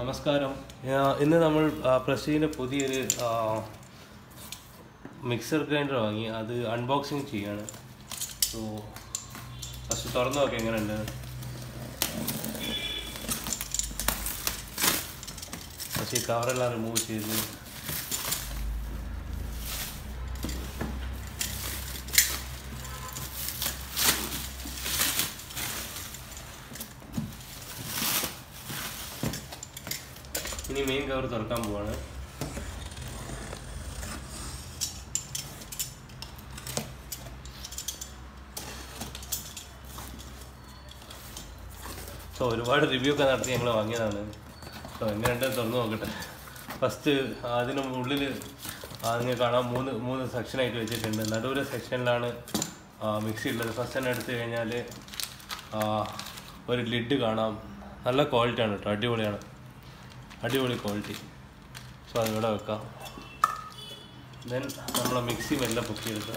നമസ്കാരം ഞാ- ഇന്ന് നമ്മൾ പ്രസ്റ്റീജിൻ്റെ പുതിയൊരു മിക്സർ ഗ്രൈൻഡർ വാങ്ങി അത് അൺബോക്സിങ് ചെയ്യാണ് സോ ഫസ്റ്റ് തുറന്നു നോക്കാം എങ്ങനെയുണ്ട് പക്ഷേ ഈ കവറെല്ലാം റിമൂവ് ചെയ്ത് ഇനി മെയിൻ കവർ തുറക്കാൻ പോവാണ് സോ ഒരുപാട് റിവ്യൂ ഒക്കെ നടത്തി ഞങ്ങൾ വാങ്ങിയതാണ് സോ എങ്ങനെയുണ്ട് തുറന്നു നോക്കട്ടെ ഫസ്റ്റ് അതിന് ഉള്ളിൽ നിങ്ങൾ കാണാം മൂന്ന് മൂന്ന് സെക്ഷനായിട്ട് വെച്ചിട്ടുണ്ട് നടുവിലെ സെക്ഷനിലാണ് മിക്സി ഉള്ളത് ഫസ്റ്റ് തന്നെ എടുത്തു കഴിഞ്ഞാൽ ഒരു ലിഡ് കാണാം നല്ല ക്വാളിറ്റിയാണ് കേട്ടോ അടിപൊളിയാണ് അടിപൊളി ക്വാളിറ്റി സോ അതിവിടെ വെക്കാം ദെൻ നമ്മളെ മിക്സി മെല്ലെ പൊക്കിയെടുക്കുക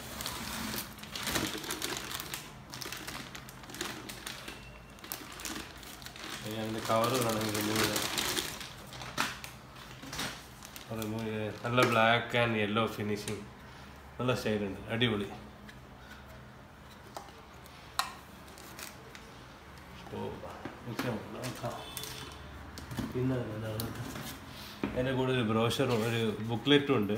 അതിൻ്റെ കവർ വേണമെങ്കിൽ റിമൂവ് ചെയ്യാം റിമൂവ് ചെയ്യാം നല്ല ബ്ലാക്ക് ആൻഡ് യെല്ലോ ഫിനിഷിങ് നല്ല സ്റ്റൈലുണ്ട് അടിപൊളി സോ മിക്സി നോക്കാം പിന്നെ എന്താണ് അതിൻ്റെ കൂടെ ഒരു ബ്രോഷറും ഒരു ബുക്ക്ലെറ്റും ഉണ്ട്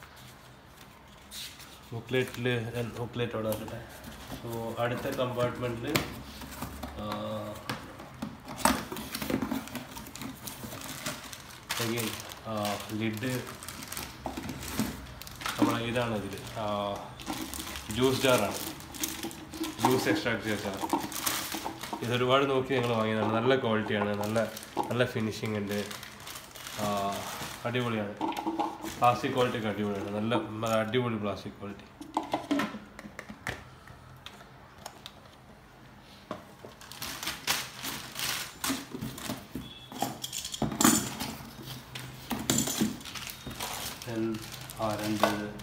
ബുക്ക്ലെറ്റിൽ ബുക്ക്ലെറ്റ് അവിടെ വരട്ടെ സോ അടുത്ത കമ്പാർട്ട്മെൻറ്റിൽ അഗെയിൻ ലിഡ് നമ്മളെ ഇതാണ് ഇതിൽ ജ്യൂസ് ജാറാണ് ജ്യൂസ് എക്സ്ട്രാക്ട് ചെയ്ത ജാർ ഇത് ഒരുപാട് നോക്കി ഞങ്ങൾ വാങ്ങിയതാണ് നല്ല ക്വാളിറ്റിയാണ് നല്ല നല്ല ഫിനിഷിംഗ് ഉണ്ട് ആ, അടിപൊളിയാണ് പ്ലാസ്റ്റിക് ക്വാളിറ്റി ഒക്കെ അടിപൊളിയാണ് നല്ല നല്ല അടിപൊളി പ്ലാസ്റ്റിക് ക്വാളിറ്റി Then ആ രണ്ട്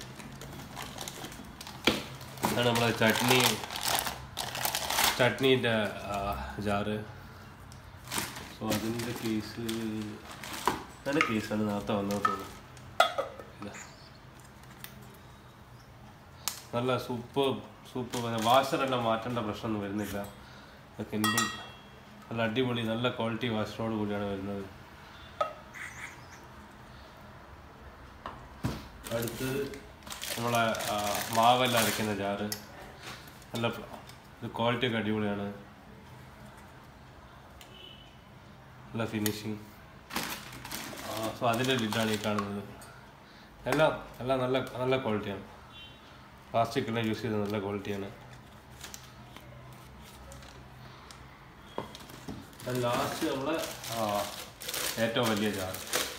ഇതാണ് നമ്മളെ ചട്നി ചട്നീൻ്റെ ജാറ് സോ അതിൻ്റെ കേസ് നല്ല കേസാണ് നേരത്തെ വന്നത് തോന്നുന്നു ഇല്ല. നല്ല സൂപ്പർ സൂപ്പർ വാഷറെല്ലാം മാറ്റേണ്ട പ്രശ്നമൊന്നും വരുന്നില്ല അതൊക്കെ ഇൻബിൾ നല്ല അടിപൊളി നല്ല ക്വാളിറ്റി വാഷറോട് കൂടിയാണ് വരുന്നത് അടുത്തത് നമ്മളെ ആ, മാവെല്ലാം അരയ്ക്കുന്ന ജാറ് നല്ല പ്ല- ഇത് ക്വാളിറ്റി ഒക്കെ അടിപൊളിയാണ് നല്ല ഫിനിഷിങ് സോ അതിൻ്റെ ലിഡാണ് ഈ കാണുന്നത് എല്ലാം എല്ലാം നല്ല നല്ല ക്വാളിറ്റിയാണ് പ്ലാസ്റ്റിക് എല്ലാം യൂസ് ചെയ്ത് നല്ല ക്വാളിറ്റിയാണ് ലാസ്റ്റ് നമ്മളെ ആ, ഏറ്റവും വലിയ ജാർ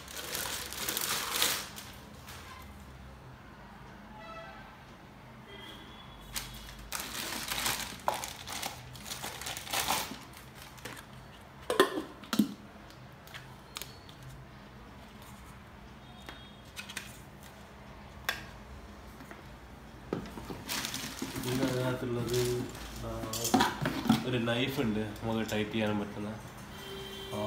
പിന്നെ അതിനകത്തുള്ളത് ആ, ഒരു നൈഫ് ഉണ്ട് നമുക്ക് ടൈറ്റ് ചെയ്യാനും പറ്റുന്ന ആ,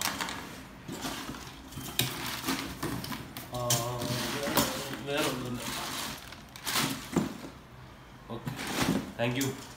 ആ, വേറെ- വേറെ ഒന്നുമില്ല ഓക്കെ താങ്ക് യു